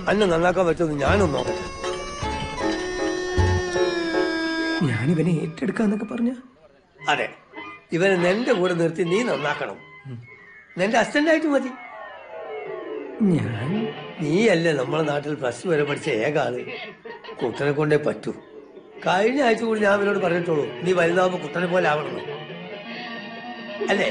അന്നെ നന്നാക്കാൻ പറ്റുമെന്ന് ഞാനും നോക്കട്ടെ ഞാനിവനെ ഏറ്റെടുക്കാന്നൊക്കെ പറഞ്ഞ അതെ ഇവനെ നിന്റെ കൂടെ നിർത്തി നീ നന്നാക്കണം നിന്റെ അസിസ്റ്റന്റ് മതി ഞാൻ നീയല്ലേ നമ്മളെ നാട്ടിൽ പ്ലസ് ടു വരെ പഠിച്ച ഏക ആള് കുട്ടനെ കൊണ്ടേ പറ്റൂ കഴിഞ്ഞ ആഴ്ച കൂടി ഞാൻ അവനോട് പറഞ്ഞിട്ടുള്ളൂ നീ വലുതാവുമ്പോ കുട്ടനെ പോലെ ആവണം അല്ലേ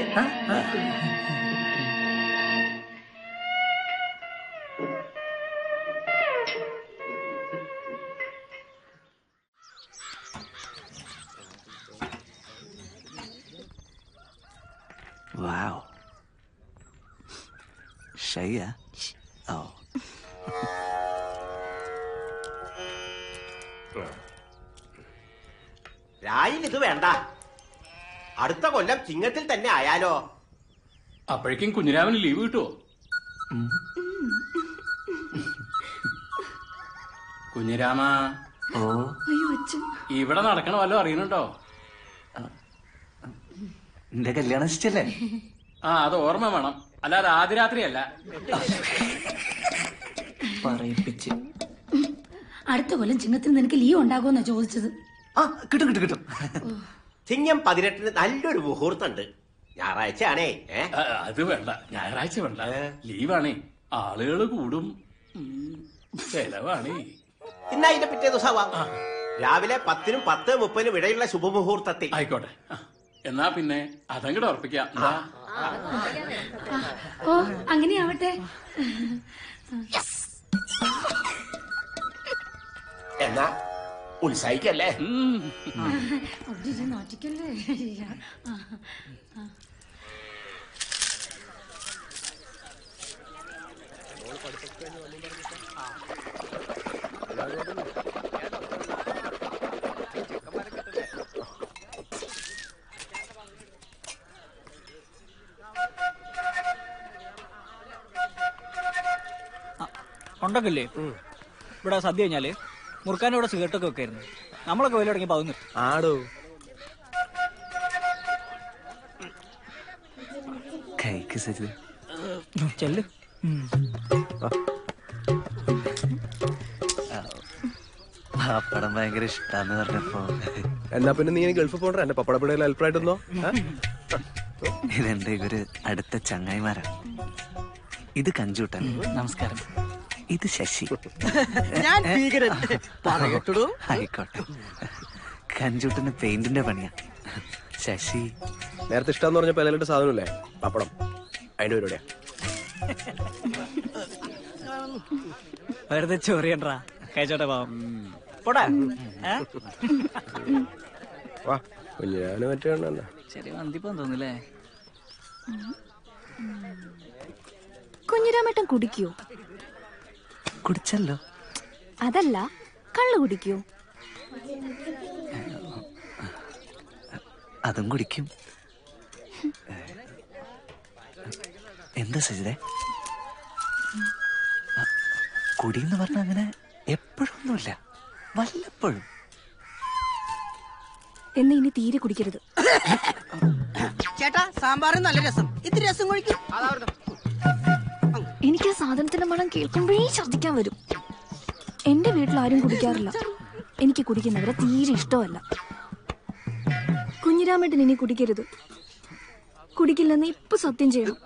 Wow. ഷയ്യ ഓ രായിൽ ഇത് വേണ്ട അടുത്ത കൊല്ലം ചിങ്ങത്തിൽ തന്നെ ആയാലോ അപ്പോഴേക്കും കുഞ്ഞിരാമന് ലീവ് കിട്ടുമോ കുഞ്ഞിരാമ ഓ അയ്യോ അച്ഛൻ ഇവിടെ നടക്കണ വല്ലതും അറിയണുണ്ടോ എന്റെ കല്യാണം ഇഷ്ടല്ലേ ആ അത് ഓർമ്മ വേണം അല്ലാതെ ആദ്യ രാത്രിയല്ല പറയിപ്പിച്ച് അടുത്ത കൊല്ലം ചിങ്ങത്തിന് നിനക്ക് ലീവ് ഉണ്ടാകുമെന്നാ ചോദിച്ചത് ആ കിട്ടും കിട്ടും കിട്ടും ചിങ്ങം പതിനെട്ടിന് നല്ലൊരു മുഹൂർത്തമുണ്ട് ഞായറാഴ്ചയാണേ ഏ ആ, അത് വേണ്ട ഞായറാഴ്ച വേണ്ട ലീവാണേ ആളുകൾ കൂടും ഉം, ചെലവാണേ ഇന്ന് അതിന്റെ പിറ്റേ ദിവസമാവാം രാവിലെ പത്തിനും പത്ത് മുപ്പതിനും ഇടയിലുള്ള ശുഭമുഹൂർത്തത്തിൽ ആയിക്കോട്ടെ ആ, എന്നാ പിന്നെ അതങ്ങോട്ട് ഉറപ്പിക്കാം എന്താ? ഓ അങ്ങനെയാവട്ടെ എന്നാ ഉത്സാഹിക്കല്ലേ ഉം. അവിടെ ഇരുന്ന് നാട്ടിക്കല്ലേ ആ, ആ. ഉണ്ടൊക്കില്ലേ ഇവിടെ സദ്യ കഴിഞ്ഞാല് മുറുക്കാൻ്റെ ഇവിടെ സിഗരറ്റൊക്കെ വെക്കായിരുന്നു നമ്മളൊക്കെ വലിയ തുടങ്ങിയപ്പോ അത് നിർത്തി ആടോ കൈക്ക് സജിത് ചെല്ല് പപ്പടം ഭയങ്കര ഇഷ്ടാന്ന് പറഞ്ഞപ്പോ എന്നാ പിന്നെ നീ ഗൾഫ് പോണ്ട എന്റെ പപ്പടപ്പിടയിൽ ഹെൽപ്പായിട്ടൊന്നോ ഇതെന്റെ ഒരു അടുത്ത ചങ്ങായിമാരാ ഇത് കഞ്ചൂട്ടൻ നമസ്കാരം ഇത് ശശി ഞാൻ ഭീകരൻ പറയട്ടോ ആയിക്കോട്ടെ കഞ്ചൂട്ടന് പെയിന്റിന്റെ പണിയാ ശശി നേരത്തെ ഇഷ്ടം പറഞ്ഞ പലരുടെ സാധനമില്ലേ പപ്പടം അതിന്റെ പരിപാടിയാ വെറുതെ ചൊറിയണ്ടാ കഴിച്ചോട്ടെ പാവം പോടാ ഏ? വാ കുഞ്ഞാന് മറ്റേ കണ്ണ ചെറിയ വന്തിപ്പം തോന്നില്ലേ കുഞ്ഞിരാമേട്ടൻ കുടിക്കൂ കുടിച്ചല്ലോ അതല്ല കള്ളു കുടിക്കൂ അതും കുടിക്കും എന്താ സജിതേ കുടിയെന്ന് പറഞ്ഞ അങ്ങനെ എപ്പോഴൊന്നുമില്ല വല്ലപ്പോഴും എന്ന് ഇനി തീരെ കുടിക്കരുത് ചേട്ടാ സാമ്പാറിന് നല്ല രസം ഇത്തിരി രസം കുഴിക്കും എനിക്ക് ആ സാധനത്തിന്റെ മണം കേൾക്കുമ്പോഴേ ഛർദ്ദിക്കാൻ വരും എന്റെ വീട്ടിൽ ആരും കുടിക്കാറില്ല എനിക്ക് കുടിക്കുന്നവരെ തീരെ ഇഷ്ടമല്ല കുഞ്ഞിരാമേട്ടൻ ഇനി കുടിക്കരുത് കുടിക്കില്ലെന്ന് ഇപ്പൊ സത്യം ചെയ്യണം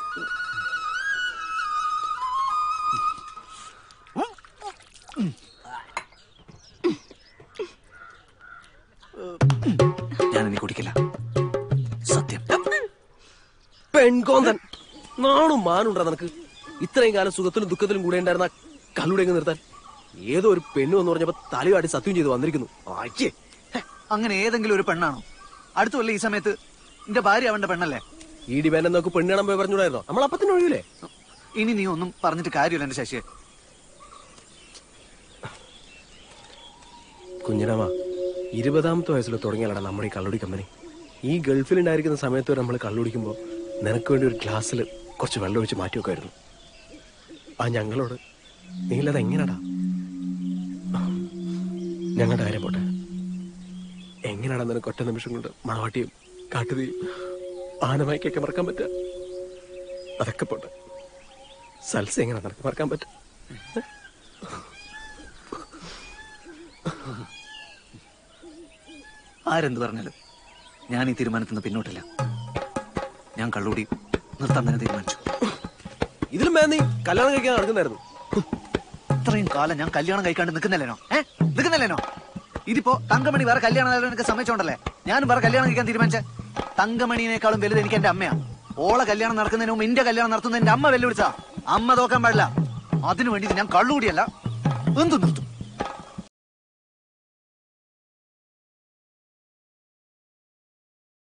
ഞാനിനി കുടിക്കില്ല സത്യം പെൺകോന്തൻ നാണും മാനുണ്ടാ നിനക്ക് ഇത്രയും കാലം സുഖത്തിലും ദുഃഖത്തിലും കൂടെ ഉണ്ടായിരുന്ന കള്ളുടെ നിർത്താൻ ഏതോ ഒരു പെണ്ണു എന്ന് പറഞ്ഞപ്പോ തലയാടി സത്യം ചെയ്ത് വന്നിരിക്കുന്നു ആഴ്ചേ അങ്ങനെ ഏതെങ്കിലും ഒരു പെണ്ണാണോ അടുത്ത കൊല്ലം ഈ സമയത്ത് എന്റെ ഭാര്യ അവന്റെ പെണ്ണല്ലേ ഈ ഡിമാൻഡ് നോക്ക് പെണ്ണ് കാണാൻ പോയി പറഞ്ഞൂടായിരുന്നോ നമ്മൾ അപ്പത്തിന് ഒഴിയൂലേ ഇനി നീ ഒന്നും പറഞ്ഞിട്ട് കാര്യമില്ല എന്റെ ശശിയെ കുഞ്ഞിരാമ ഇരുപതാമത്തെ വയസ്സിൽ തുടങ്ങിയാലടാ നമ്മുടെ ഈ കള്ളുടി കമ്പനി ഈ ഗൾഫിലുണ്ടായിരിക്കുന്ന സമയത്ത് വരെ നമ്മൾ കള്ളുടിക്കുമ്പോൾ നിനക്ക് വേണ്ടി ഒരു ഗ്ലാസ്സിൽ കുറച്ച് വെള്ളം ഒഴിച്ച് മാറ്റി വെക്കുമായിരുന്നു ആ ഞങ്ങളോട് നീലത് എങ്ങനെടാ ഞങ്ങളുടെ കാര്യം പോട്ടെ എങ്ങനെയാടാ നിനക്ക് ഒറ്റ നിമിഷം കൊണ്ട് മണവാട്ടിയും കാട്ടുതീയും ആനമയക്കൊക്കെ മറക്കാൻ പറ്റുക അതൊക്കെ പോട്ടെ സൽസ എങ്ങനെ നിനക്ക് മറക്കാൻ പറ്റും ആരെന്ത് പറഞ്ഞാലും ഞാൻ ഈ തീരുമാനത്തിൽ നിന്ന് പിന്നോട്ടില്ല ഞാൻ കള്ളൂടി നിർത്താൻ തന്നെ തീരുമാനിച്ചു ഇതിലും വേണം നീ കല്യാണം കഴിക്കാൻ നടക്കുന്നായിരുന്നു ഇത്രയും കാലം ഞാൻ കല്യാണം കഴിക്കാണ്ട് നിൽക്കുന്നില്ലേനോ ഏ നിൽക്കുന്നില്ലേനോ ഇതിപ്പോ തങ്കമണി വേറെ കല്യാണം ആയാലും എനിക്ക് സമ്മതിച്ചോണ്ടല്ലേ ഞാനും വേറെ കല്യാണം കഴിക്കാൻ തീരുമാനിച്ച തങ്കമണിനേക്കാളും വലുത് എനിക്ക് എന്റെ അമ്മയാ ഓളെ കല്യാണം നടക്കുന്നതിന് മുമ്പ് എന്റെ കല്യാണം നടത്തുന്ന എന്റെ അമ്മ വെല്ലുവിളിച്ചാ അമ്മ തോക്കാൻ പാടില്ല അതിനു വേണ്ടി ഞാൻ കള്ളുകൂടിയല്ല എന്തു നിർത്തും